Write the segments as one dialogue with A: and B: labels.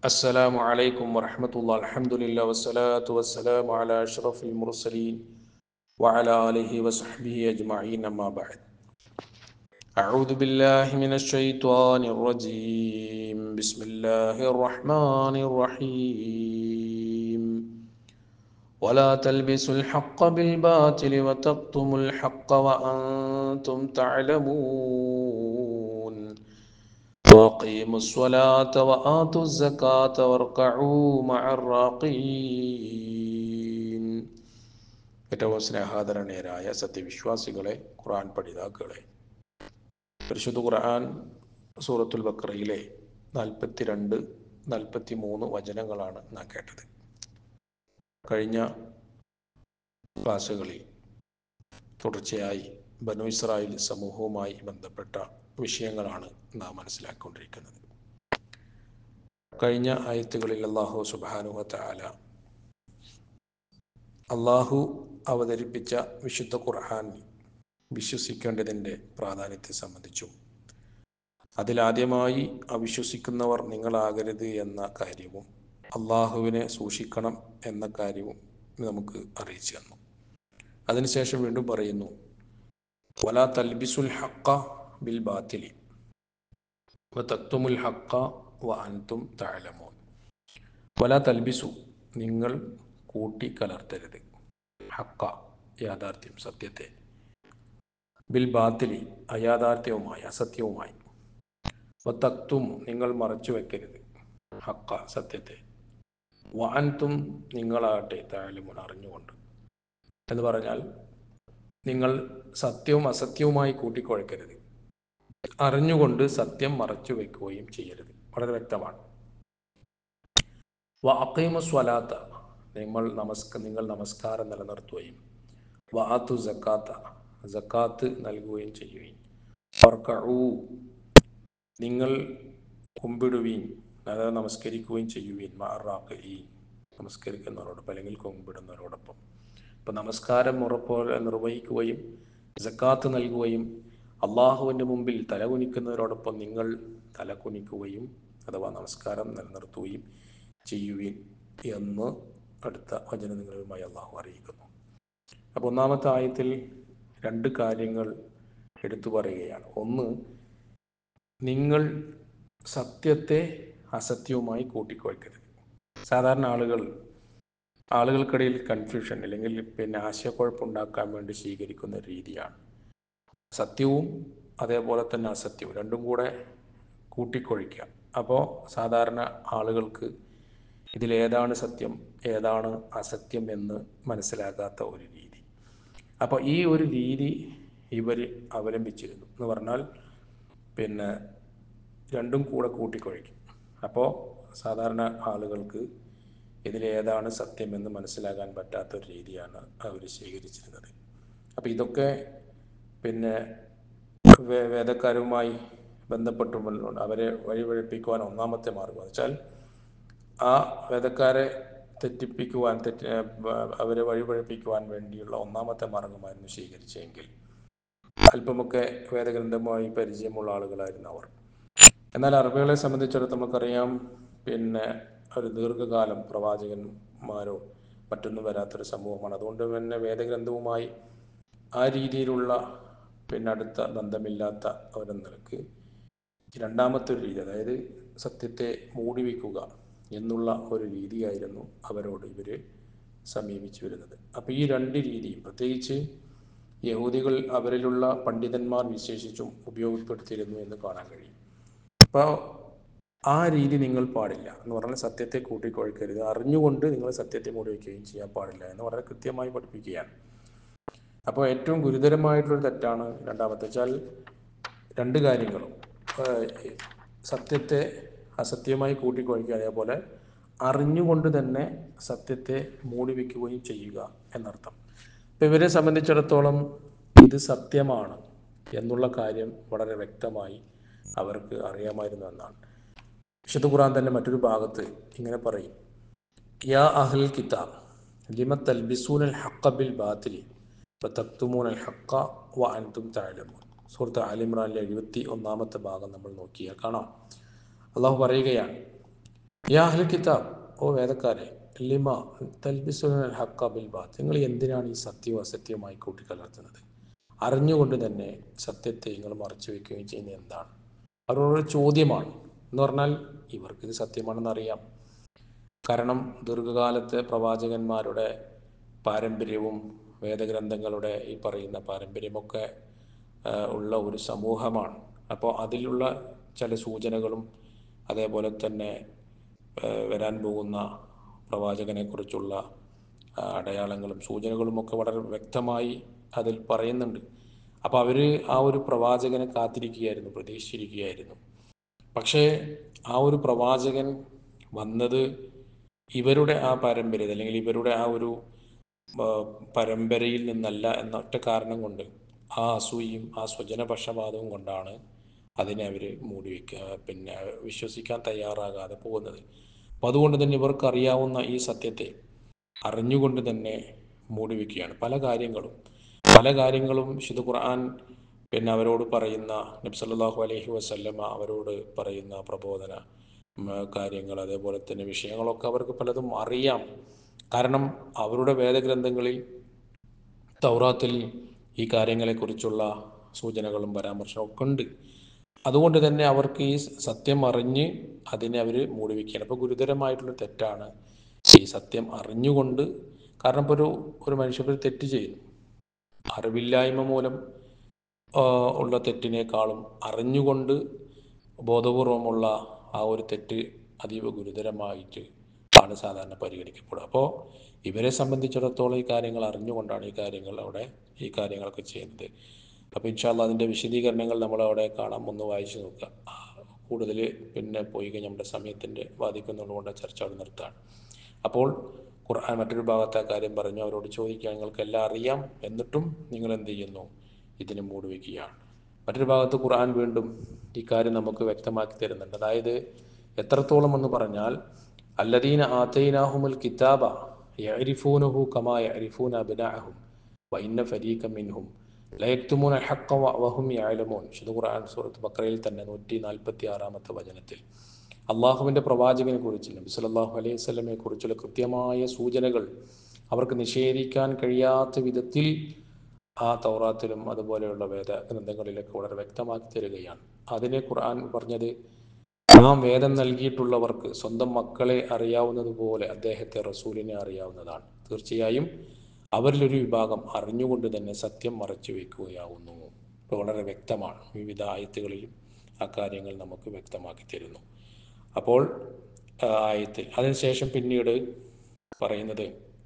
A: السلام عليكم ورحمة الله الحمد لله والصلاة والسلام على أشرف المرسلين وعلى آله وصحبه أجمعين أما بعد أعوذ بالله من الشيطان الرجيم بسم الله الرحمن الرحيم ولا تلبسوا الحق بالباطل وتكتموا الحق وأنتم تعلمون وأقيموا الصلاة وآتوا الزكاة واركعوا مع الراقين ഏറ്റവും സ്നേഹാദരണീയരായ സത്യവിശ്വാസികളെ ഖുർആൻ പഠിതാക്കളെ പരിശുദ്ധ ഖുർആൻ സൂറത്തുൽ ബക്രയിലെ നാൽപ്പത്തിരണ്ട് നാൽപ്പത്തി മൂന്ന് വചനങ്ങളാണ് നാം കേട്ടത് കഴിഞ്ഞ ക്ലാസ്സുകളിൽ തുടർച്ചയായി ബനു ഇസ്രായേൽ സമൂഹവുമായി ബന്ധപ്പെട്ട വിഷയങ്ങളാണ് നാം മനസ്സിലാക്കിക്കൊണ്ടിരിക്കുന്നത് കഴിഞ്ഞ ആയത്തുകളിൽ അള്ളാഹു സുബാനുവ താല അള്ളാഹു അവതരിപ്പിച്ച വിശുദ്ധ ഖുർഹാൻ വിശ്വസിക്കേണ്ടതിൻ്റെ പ്രാധാന്യത്തെ സംബന്ധിച്ചും അതിലാദ്യമായി അവിശ്വസിക്കുന്നവർ നിങ്ങളാകരുത് എന്ന കാര്യവും അള്ളാഹുവിനെ സൂക്ഷിക്കണം എന്ന കാര്യവും നമുക്ക് അറിയിച്ചു തന്നു അതിനുശേഷം വീണ്ടും പറയുന്നു വല തൽബിസുൽ ഹക്ക ബിൽ ബാത്തിലി വ തക്തുമുൽ ഹക്ക വ അൻതും താഴമോൻ വല തൽബിസു നിങ്ങൾ കൂട്ടി കലർത്തരുത് ഹക്ക യാഥാർത്ഥ്യം സത്യത്തെ ബിൽ ബാത്തിലി അയാഥാർത്ഥ്യവുമായി അസത്യവുമായി വ തക്തും നിങ്ങൾ മറച്ചു വെക്കരുത് ഹക്ക സത്യത്തെ വ അൻതും നിങ്ങളാകട്ടെ താഴമുൻ അറിഞ്ഞുകൊണ്ട് എന്ന് പറഞ്ഞാൽ നിങ്ങൾ സത്യവും അസത്യവുമായി കൂട്ടിക്കുഴക്കരുത് അറിഞ്ഞുകൊണ്ട് സത്യം മറച്ചു വെക്കുകയും ചെയ്യരുത് വളരെ വ്യക്തമാണ് വ അക്കൈമ സ്വലാത്ത നിങ്ങൾ നമസ്ക നിങ്ങൾ നമസ്കാരം നിലനിർത്തുകയും വാത്തു ജക്കാത്ത ജക്കാത്ത് നൽകുകയും ചെയ്യുകയും വർക്കൂ നിങ്ങൾ കുമ്പിടുകയും അതായത് നമസ്കരിക്കുകയും ചെയ്യുകയും മാറാക്ക് ഈ നമസ്കരിക്കുന്നവരോടൊപ്പം അല്ലെങ്കിൽ കുമ്പിടുന്നവരോടൊപ്പം ഇപ്പം നമസ്കാരം ഉറപ്പോലെ നിർവഹിക്കുകയും ജക്കാത്ത് നൽകുകയും അള്ളാഹുവിൻ്റെ മുമ്പിൽ തലകുനിക്കുന്നവരോടൊപ്പം നിങ്ങൾ തലകുനിക്കുകയും അഥവാ നമസ്കാരം നിലനിർത്തുകയും ചെയ്യുവിൻ എന്ന് അടുത്ത വചന നിങ്ങളുമായി അള്ളാഹു അറിയിക്കുന്നു അപ്പോൾ ഒന്നാമത്തെ ആയത്തിൽ രണ്ട് കാര്യങ്ങൾ എടുത്തു പറയുകയാണ് ഒന്ന് നിങ്ങൾ സത്യത്തെ അസത്യവുമായി കൂട്ടിക്കുഴക്കരുത് സാധാരണ ആളുകൾ ആളുകൾക്കിടയിൽ കൺഫ്യൂഷൻ അല്ലെങ്കിൽ പിന്നെ ആശയക്കുഴപ്പമുണ്ടാക്കാൻ വേണ്ടി സ്വീകരിക്കുന്ന ഒരു രീതിയാണ് സത്യവും അതേപോലെ തന്നെ അസത്യവും രണ്ടും കൂടെ കൂട്ടിക്കൊഴിക്കുക അപ്പോൾ സാധാരണ ആളുകൾക്ക് ഇതിലേതാണ് സത്യം ഏതാണ് അസത്യം എന്ന് മനസ്സിലാകാത്ത ഒരു രീതി അപ്പോൾ ഈ ഒരു രീതി ഇവർ അവലംബിച്ചിരുന്നു എന്ന് പറഞ്ഞാൽ പിന്നെ രണ്ടും കൂടെ കൂട്ടിക്കൊഴിക്കും അപ്പോൾ സാധാരണ ആളുകൾക്ക് ഇതിലേതാണ് സത്യമെന്ന് മനസ്സിലാകാൻ പറ്റാത്ത ഒരു രീതിയാണ് അവർ സ്വീകരിച്ചിരുന്നത് അപ്പോൾ ഇതൊക്കെ പിന്നെ വേദക്കാരുമായി ബന്ധപ്പെട്ടുകൊണ്ട് അവരെ വഴിപഴപ്പിക്കുവാൻ ഒന്നാമത്തെ മാർഗം വെച്ചാൽ ആ വേദക്കാരെ തെറ്റിപ്പിക്കുവാൻ തെറ്റി അവരെ വഴിപഴപ്പിക്കുവാൻ വേണ്ടിയുള്ള ഒന്നാമത്തെ മാർഗമായിരുന്നു സ്വീകരിച്ചെങ്കിൽ അല്പമൊക്കെ വേദഗ്രന്ഥവുമായി പരിചയമുള്ള ആളുകളായിരുന്നു അവർ എന്നാൽ അറബികളെ സംബന്ധിച്ചിടത്തോളം നമുക്കറിയാം പിന്നെ ഒരു ദീർഘകാലം പ്രവാചകന്മാരോ മറ്റൊന്നും വരാത്തൊരു സമൂഹമാണ് അതുകൊണ്ട് തന്നെ വേദഗ്രന്ഥവുമായി ആ രീതിയിലുള്ള പിന്നെ അടുത്ത ബന്ധമില്ലാത്ത ഒരു നിലക്ക് രണ്ടാമത്തെ ഒരു രീതി അതായത് സത്യത്തെ മൂടി വയ്ക്കുക എന്നുള്ള ഒരു രീതിയായിരുന്നു അവരോട് ഇവർ സമീപിച്ചു വരുന്നത് അപ്പോൾ ഈ രണ്ട് രീതിയും പ്രത്യേകിച്ച് യഹൂദികൾ അവരിലുള്ള പണ്ഡിതന്മാർ വിശേഷിച്ചും ഉപയോഗപ്പെടുത്തിയിരുന്നു എന്ന് കാണാൻ കഴിയും അപ്പോൾ ആ രീതി നിങ്ങൾ പാടില്ല എന്ന് പറഞ്ഞാൽ സത്യത്തെ കൂട്ടിക്കൊഴിക്കരുത് അറിഞ്ഞുകൊണ്ട് നിങ്ങൾ സത്യത്തെ മൂടി വയ്ക്കുകയും ചെയ്യാൻ പാടില്ല എന്ന് വളരെ കൃത്യമായി പഠിപ്പിക്കുകയാണ് അപ്പോൾ ഏറ്റവും ഗുരുതരമായിട്ടുള്ളൊരു തെറ്റാണ് രണ്ടാമത്തെ വെച്ചാൽ രണ്ട് കാര്യങ്ങളും സത്യത്തെ അസത്യമായി കൂട്ടിക്കൊഴിക്കുക അതേപോലെ അറിഞ്ഞുകൊണ്ട് തന്നെ സത്യത്തെ മൂടി വയ്ക്കുകയും ചെയ്യുക എന്നർത്ഥം ഇപ്പം ഇവരെ സംബന്ധിച്ചിടത്തോളം ഇത് സത്യമാണ് എന്നുള്ള കാര്യം വളരെ വ്യക്തമായി അവർക്ക് അറിയാമായിരുന്നു എന്നാണ് വിശുദ്ധ ഖുർആൻ തന്നെ മറ്റൊരു ഭാഗത്ത് ഇങ്ങനെ പറയും യാ അഹ്ൽ കിതാബ് ലിമ തൽബിസൂൻ അൽ ഹക്ക ബിൽ ബാത്തിലി തക്തുമൂൻ അൽ ഹക്ക വ അൻതും താഴമൂൻ സുഹൃത്ത് ആലിമ്രാനിലെ എഴുപത്തി ഒന്നാമത്തെ ഭാഗം നമ്മൾ നോക്കിയാൽ കാണാം അള്ളാഹു പറയുകയാണ് യാ അഹ്ലൽ കിതാബ് ഓ വേദക്കാരെ ലിമ തൽബിസുൽ ഹക്ക ബിൽ ബാത്ത് നിങ്ങൾ എന്തിനാണ് ഈ സത്യവും അസത്യവുമായി കൂട്ടിക്കലർത്തുന്നത് അറിഞ്ഞുകൊണ്ട് തന്നെ സത്യത്തെ നിങ്ങൾ മറച്ചു വയ്ക്കുകയും ചെയ്യുന്നത് എന്താണ് അവരോട് ചോദ്യമാണ് എന്ന് പറഞ്ഞാൽ ഇവർക്കിത് സത്യമാണെന്ന് അറിയാം കാരണം ദീർഘകാലത്തെ പ്രവാചകന്മാരുടെ പാരമ്പര്യവും വേദഗ്രന്ഥങ്ങളുടെ ഈ പറയുന്ന പാരമ്പര്യമൊക്കെ ആ, ഉള്ള ഒരു സമൂഹമാണ് അപ്പോൾ അതിലുള്ള ചില സൂചനകളും അതേപോലെ തന്നെ ആ, വരാൻ പോകുന്ന പ്രവാചകനെക്കുറിച്ചുള്ള ആ, അടയാളങ്ങളും സൂചനകളും ഒക്കെ വളരെ വ്യക്തമായി അതിൽ പറയുന്നുണ്ട് അപ്പോൾ അവർ ആ ഒരു പ്രവാചകനെ കാത്തിരിക്കുകയായിരുന്നു പ്രതീക്ഷിച്ചിരിക്കുകയായിരുന്നു പക്ഷേ ആ ഒരു പ്രവാചകൻ വന്നത് ഇവരുടെ ആ പാരമ്പര്യത്തിൽ അല്ലെങ്കിൽ ഇവരുടെ ആ ഒരു ആ, പരമ്പരയിൽ നിന്നല്ല എന്ന ഒറ്റ കാരണം കൊണ്ട് ആ അസൂയയും ആ സ്വജനപക്ഷപാതവും കൊണ്ടാണ് അതിനെ അവർ മൂടി വയ്ക്കുക പിന്നെ വിശ്വസിക്കാൻ തയ്യാറാകാതെ പോകുന്നത് അപ്പം അതുകൊണ്ട് തന്നെ ഇവർക്ക് അറിയാവുന്ന ഈ സത്യത്തെ അറിഞ്ഞുകൊണ്ട് തന്നെ മൂടി വയ്ക്കുകയാണ് പല കാര്യങ്ങളും പല കാര്യങ്ങളും വിശുദ്ധ ഖുർആൻ പിന്നെ അവരോട് പറയുന്ന നബി സല്ലല്ലാഹു അലൈഹി വസല്ലമ അവരോട് പറയുന്ന പ്രബോധന ഉം, കാര്യങ്ങൾ അതേപോലെ തന്നെ വിഷയങ്ങളൊക്കെ അവർക്ക് പലതും അറിയാം കാരണം അവരുടെ വേദഗ്രന്ഥങ്ങളിൽ തൗറാത്തിൽ ഈ കാര്യങ്ങളെക്കുറിച്ചുള്ള സൂചനകളും പരാമർശവും ഒക്കെ ഉണ്ട് അതുകൊണ്ട് തന്നെ അവർക്ക് ഈ സത്യം അറിഞ്ഞ് അതിനെ അവർ മൂടി വയ്ക്കുകയാണ് അപ്പോൾ ഗുരുതരമായിട്ടുള്ള തെറ്റാണ് ഈ സത്യം അറിഞ്ഞുകൊണ്ട് കാരണം ഇപ്പോൾ ഒരു ഒരു മനുഷ്യൻ ഒരു തെറ്റ് ചെയ്യുന്നു അറിവില്ലായ്മ മൂലം ആ, ഉള്ള തെറ്റിനേക്കാളും അറിഞ്ഞുകൊണ്ട് ബോധപൂർവമുള്ള ആ ഒരു തെറ്റ് അതീവ ഗുരുതരമായിട്ട് ആണ് സാധാരണ പരിഗണിക്കപ്പെടുക അപ്പോൾ ഇവരെ സംബന്ധിച്ചിടത്തോളം ഈ കാര്യങ്ങൾ അറിഞ്ഞുകൊണ്ടാണ് ഈ കാര്യങ്ങൾ അവിടെ ഈ കാര്യങ്ങളൊക്കെ ചെയ്യുന്നത് അപ്പോൾ ഇൻഷാല്ല അതിൻ്റെ വിശദീകരണങ്ങൾ നമ്മൾ അവിടെ കാണാം ഒന്ന് വായിച്ചു നോക്കുക ആ, കൂടുതൽ പിന്നെ പോയി കഴിഞ്ഞാൽ നമ്മുടെ സമയത്തിൻ്റെ ബാധിക്കുന്നതുകൊണ്ട് ചർച്ച അവിടെ നിർത്താണ് അപ്പോൾ ഖുർആൻ മറ്റൊരു ഭാഗത്തെ ആ കാര്യം പറഞ്ഞു അവരോട് ചോദിക്കുക നിങ്ങൾക്ക് എല്ലാം അറിയാം എന്നിട്ടും നിങ്ങൾ എന്ത് ചെയ്യുന്നു ഇതിന് മൂടി വയ്ക്കുകയാണ് മറ്റൊരു ഭാഗത്ത് ഖുർആൻ വീണ്ടും ഈ കാര്യം നമുക്ക് വ്യക്തമാക്കി തരുന്നുണ്ട് അതായത് എത്രത്തോളം എന്ന് പറഞ്ഞാൽ അല്ലദീന ആതൈനാഹുമുൽ കിതാബ യഅരിഫൂനഹു കമാ യഅരിഫൂന അബ്നാഅഹും വഇന്ന ഫരീഖം മിൻഹും ലയക്തുമൂന ഹഖ വഹും യഅലമൂൻ വിശുദ്ധ ഖുർആൻ സൂറത്ത് ബക്രയിൽ തന്നെ നൂറ്റി നാൽപ്പത്തി ആറാമത്തെ വചനത്തിൽ അള്ളാഹുവിൻ്റെ പ്രവാചകനെ കുറിച്ച് നബി സല്ലല്ലാഹു അലൈഹി വസല്ലമയെ കുറിച്ചുള്ള കൃത്യമായ സൂചനകൾ അവർക്ക് നിഷേധിക്കാൻ കഴിയാത്ത വിധത്തിൽ ആ തൗറാത്തിലും അതുപോലെയുള്ള വേദ ഗ്രന്ഥങ്ങളിലൊക്കെ വളരെ വ്യക്തമാക്കി തരികയാണ് അതിനെ ഖുർആൻ പറഞ്ഞത് നാം വേദം നൽകിയിട്ടുള്ളവർക്ക് സ്വന്തം മക്കളെ അറിയാവുന്നതുപോലെ അദ്ദേഹത്തെ റസൂലിനെ അറിയാവുന്നതാണ് തീർച്ചയായും അവരിലൊരു വിഭാഗം അറിഞ്ഞുകൊണ്ട് തന്നെ സത്യം മറച്ചു വയ്ക്കുകയാവുന്നു ഇപ്പോൾ വളരെ വ്യക്തമാണ് വിവിധ ആയത്തുകളിലും ആ കാര്യങ്ങൾ നമുക്ക് വ്യക്തമാക്കി തരുന്നു അപ്പോൾ ആ ആയത്തിൽ അതിനുശേഷം പിന്നീട് പറയുന്നത്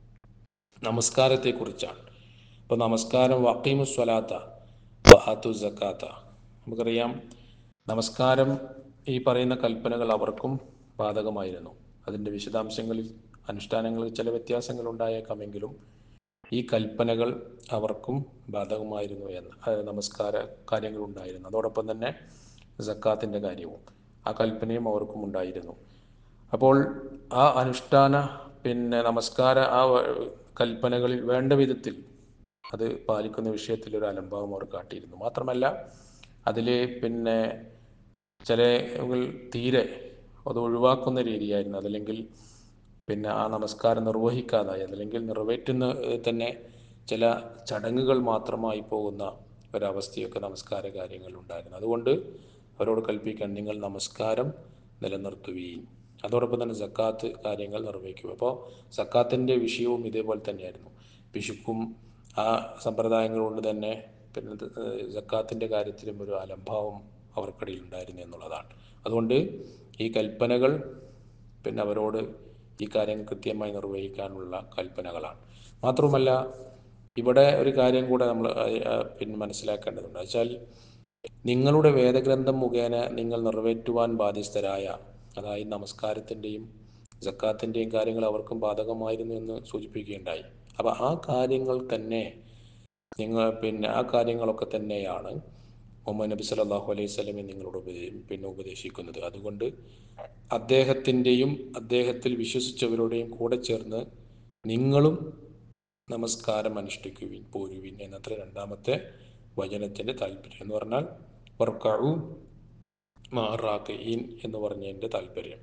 A: നമസ്കാരത്തെക്കുറിച്ചാണ് ഇപ്പോൾ നമസ്കാരം വക്കീമു സ്വലാത്ത വഹാത്തു സക്കാത്ത നമുക്കറിയാം നമസ്കാരം ഈ പറയുന്ന കൽപ്പനകൾ അവർക്കും ബാധകമായിരുന്നു അതിൻ്റെ വിശദാംശങ്ങളിൽ അനുഷ്ഠാനങ്ങളിൽ ചില വ്യത്യാസങ്ങൾ ഉണ്ടായേക്കാമെങ്കിലും ഈ കൽപ്പനകൾ അവർക്കും ബാധകമായിരുന്നു എന്ന് അതായത് നമസ്കാര കാര്യങ്ങൾ ഉണ്ടായിരുന്നു അതോടൊപ്പം തന്നെ സക്കാത്തിൻ്റെ കാര്യവും ആ കൽപ്പനയും അവർക്കും ഉണ്ടായിരുന്നു അപ്പോൾ ആ അനുഷ്ഠാന പിന്നെ നമസ്കാര ആ വ- കൽപ്പനകളിൽ വേണ്ട വിധത്തിൽ അത് പാലിക്കുന്ന വിഷയത്തിൽ ഒരു അലംഭാവം അവർ കാട്ടിയിരുന്നു മാത്രമല്ല അതിൽ പിന്നെ ചില തീരെ അത് ഒഴിവാക്കുന്ന രീതിയായിരുന്നു അതല്ലെങ്കിൽ പിന്നെ ആ നമസ്കാരം നിർവഹിക്കാതായി അതല്ലെങ്കിൽ നിറവേറ്റുന്ന ഏഹ്, തന്നെ ചില ചടങ്ങുകൾ മാത്രമായി പോകുന്ന ഒരവസ്ഥയൊക്കെ നമസ്കാര കാര്യങ്ങളിൽ ഉണ്ടായിരുന്നു അതുകൊണ്ട് അവരോട് കൽപ്പിക്കാൻ നിങ്ങൾ നമസ്കാരം നിലനിർത്തുകയും അതോടൊപ്പം തന്നെ സക്കാത്ത് കാര്യങ്ങൾ നിർവഹിക്കുക അപ്പോൾ സക്കാത്തിൻ്റെ വിഷയവും ഇതേപോലെ തന്നെയായിരുന്നു പിശുക്കും ആ സമ്പ്രദായങ്ങൾ കൊണ്ട് തന്നെ പിന്നെ ഇത്, ഏഹ്, സക്കാത്തിൻ്റെ കാര്യത്തിലും ഒരു അലംഭാവം അവർക്കിടയിൽ ഉണ്ടായിരുന്നു എന്നുള്ളതാണ് അതുകൊണ്ട് ഈ കൽപ്പനകൾ പിന്നെ അവരോട് ഈ കാര്യങ്ങൾ കൃത്യമായി നിർവഹിക്കാനുള്ള കൽപ്പനകളാണ് മാത്രവുമല്ല ഇവിടെ ഒരു കാര്യം കൂടെ നമ്മൾ പിന്നെ മനസ്സിലാക്കേണ്ടതുണ്ട് വെച്ചാൽ നിങ്ങളുടെ വേദഗ്രന്ഥം മുഖേന നിങ്ങൾ നിറവേറ്റുവാൻ ബാധ്യസ്ഥരായ അതായത് നമസ്കാരത്തിൻ്റെയും ജക്കാത്തിൻ്റെയും കാര്യങ്ങൾ അവർക്കും ബാധകമായിരുന്നു എന്ന് സൂചിപ്പിക്കുകയുണ്ടായി അപ്പോൾ ആ കാര്യങ്ങൾ തന്നെ നിങ്ങൾ പിന്നെ ആ കാര്യങ്ങളൊക്കെ തന്നെയാണ് മുഹമ്മദ് നബി സല്ലല്ലാഹു അലൈഹി സ്വലമെ നിങ്ങളോട് ഉപദേ പിന്നെ ഉപദേശിക്കുന്നത് അതുകൊണ്ട് അദ്ദേഹത്തിൻ്റെയും അദ്ദേഹത്തിൽ വിശ്വസിച്ചവരുടെയും കൂടെ ചേർന്ന് നിങ്ങളും നമസ്കാരം അനുഷ്ഠിക്കുവിൻ പോരുവിൻ എന്നത്ര രണ്ടാമത്തെ വചനത്തിൻ്റെ താല്പര്യം എന്ന് പറഞ്ഞാൽ വർക്കഴു മാറാക്കീൻ എന്ന് പറഞ്ഞതിൻ്റെ താല്പര്യം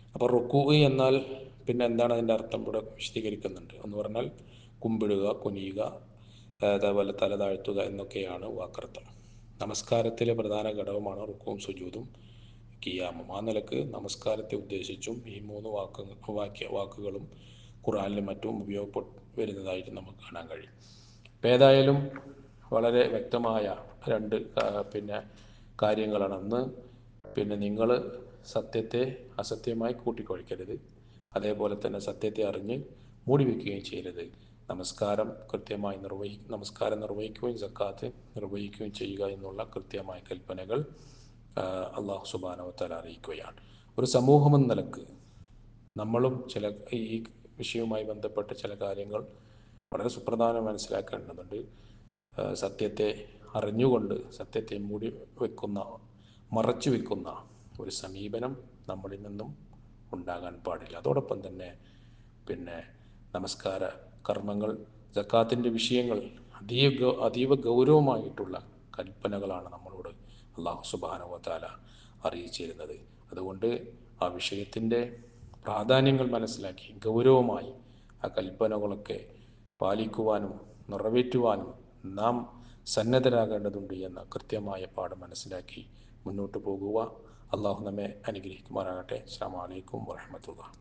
A: അപ്പോൾ റുക്കു എന്നാൽ പിന്നെ എന്താണ് അതിൻ്റെ അർത്ഥം ഇവിടെ വിശദീകരിക്കുന്നുണ്ട് എന്ന് പറഞ്ഞാൽ കുമ്പിടുക കുനിയുക അതേപോലെ തല താഴ്ത്തുക എന്നൊക്കെയാണ് വാക്കർത്ഥം നമസ്കാരത്തിലെ പ്രധാന ഘടകമാണ് റുക്കുവും സുജൂതും കിയാമും ആ നിലക്ക് നമസ്കാരത്തെ ഉദ്ദേശിച്ചും ഈ മൂന്ന് വാക്ക് വാക്യ വാക്കുകളും ഖുറാനിലും മറ്റും ഉപയോഗപ്പെട്ടു വരുന്നതായിട്ട് നമുക്ക് കാണാൻ കഴിയും അപ്പം ഏതായാലും വളരെ വ്യക്തമായ രണ്ട് കാ- പിന്നെ കാര്യങ്ങളാണ് ഒന്ന് പിന്നെ നിങ്ങൾ സത്യത്തെ അസത്യമായി കൂട്ടിക്കൊഴിക്കരുത് അതേപോലെ തന്നെ സത്യത്തെ അറിഞ്ഞ് മൂടി വയ്ക്കുകയും ചെയ്യരുത് നമസ്കാരം കൃത്യമായി നിർവഹി നമസ്കാരം നിർവഹിക്കുകയും സക്കാത്ത് നിർവഹിക്കുകയും ചെയ്യുക എന്നുള്ള കൃത്യമായ കൽപ്പനകൾ ആഹ് അള്ളാഹു സുബാനവത്താൽ അറിയിക്കുകയാണ് ഒരു സമൂഹമെന്ന നിലക്ക് നമ്മളും ചില ഈ വിഷയവുമായി ബന്ധപ്പെട്ട ചില കാര്യങ്ങൾ വളരെ സുപ്രധാനം മനസ്സിലാക്കേണ്ടതുണ്ട് ആ, സത്യത്തെ അറിഞ്ഞുകൊണ്ട് സത്യത്തെ മൂടി വെക്കുന്ന മറച്ചു വെക്കുന്ന ഒരു സമീപനം നമ്മളിൽ നിന്നും ഉണ്ടാകാൻ പാടില്ല അതോടൊപ്പം തന്നെ പിന്നെ നമസ്കാര കർമ്മങ്ങൾ ജക്കാത്തിൻ്റെ വിഷയങ്ങൾ അതീവ ഗൗ- അതീവ ഗൗരവമായിട്ടുള്ള കൽപ്പനകളാണ് നമ്മളോട് അള്ളാഹു സുബാനുവത്താല അറിയിച്ചിരുന്നത് അതുകൊണ്ട് ആ വിഷയത്തിൻ്റെ പ്രാധാന്യങ്ങൾ മനസ്സിലാക്കി ഗൗരവമായി ആ കൽപ്പനകളൊക്കെ പാലിക്കുവാനും നിറവേറ്റുവാനും നാം സന്നദ്ധരാകേണ്ടതുണ്ട് എന്ന കൃത്യമായ പാഠം മനസ്സിലാക്കി മുന്നോട്ട് പോകുക അള്ളാഹു നമ്മെ അനുഗ്രഹിക്കുമാറാകട്ടെ അസ്സാം വലൈക്കും വാഹമത്തുള്ള